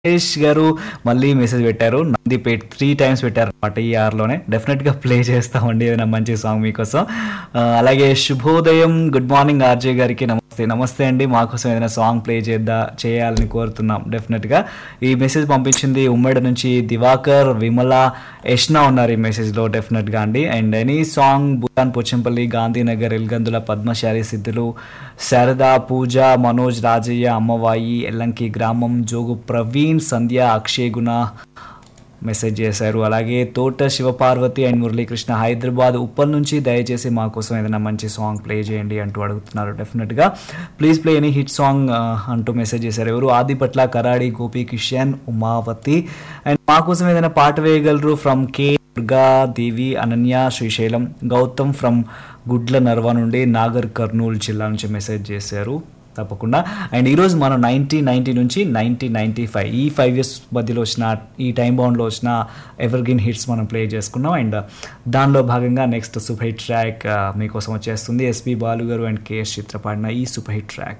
మహేష్ గారు మళ్ళీ మెసేజ్ పెట్టారు నందిపేట్ త్రీ టైమ్స్ పెట్టారు అనమాట ఈ ఆర్లోనే డెఫినెట్గా ప్లే చేస్తామండి ఏదైనా మంచి సాంగ్ మీకోసం ఆ, అలాగే శుభోదయం గుడ్ మార్నింగ్ ఆర్జే గారికి నమస్తే నమస్తే అండి మాకోసం ఏదైనా సాంగ్ ప్లే చేద్దా చేయాలని కోరుతున్నాం డెఫినెట్గా ఈ మెసేజ్ పంపించింది ఉమ్మడి నుంచి దివాకర్ విమల యష్నా ఉన్నారు ఈ మెసేజ్లో డెఫినెట్గా అండి and any song Bhoodan Pochampally Gandhinagar Elgandula Padmashali Siddhulu Sharada పూజ మనోజ్ రాజయ్య అమ్మవాయి ఎల్లంకి గ్రామం జోగు ప్రవీణ్ సంధ్య అక్షయ్ గుణ మెసేజ్ చేశారు అలాగే తోట శివపార్వతి అండ్ మురళీకృష్ణ హైదరాబాద్ ఉప్పల్ నుంచి దయచేసి మా కోసం ఏదైనా మంచి సాంగ్ ప్లే చేయండి అంటూ అడుగుతున్నారు డెఫినెట్గా please play any hit song అంటూ మెసేజ్ చేశారు ఎవరు ఆదిపట్ల కరాడి గోపి కిషన్ ఉమావతి అండ్ మా కోసం ఏదైనా పాట వేయగలరు from K Durga Devi Ananya Srisailam Gautam from Gudla Narva నుండి నాగర్ కర్నూలు జిల్లా నుంచి మెసేజ్ చేశారు తప్పకుండా అండ్ ఈరోజు మనం నైన్టీన్ నైన్టీ నుంచి నైన్టీన్ నైన్టీ ఫైవ్ ఈ ఫైవ్ ఇయర్స్ మధ్యలో వచ్చిన ఈ టైం బౌండ్లో వచ్చిన ఎవర్ గ్రీన్ హిట్స్ మనం ప్లే చేసుకున్నాం అండ్ దానిలో భాగంగా నెక్స్ట్ సూపర్ హిట్ ట్రాక్ మీకోసం వచ్చేస్తుంది ఎస్పి బాలు గారు అండ్ కేఎస్ చిత్ర పాడిన ఈ సూపర్ హిట్ ట్రాక్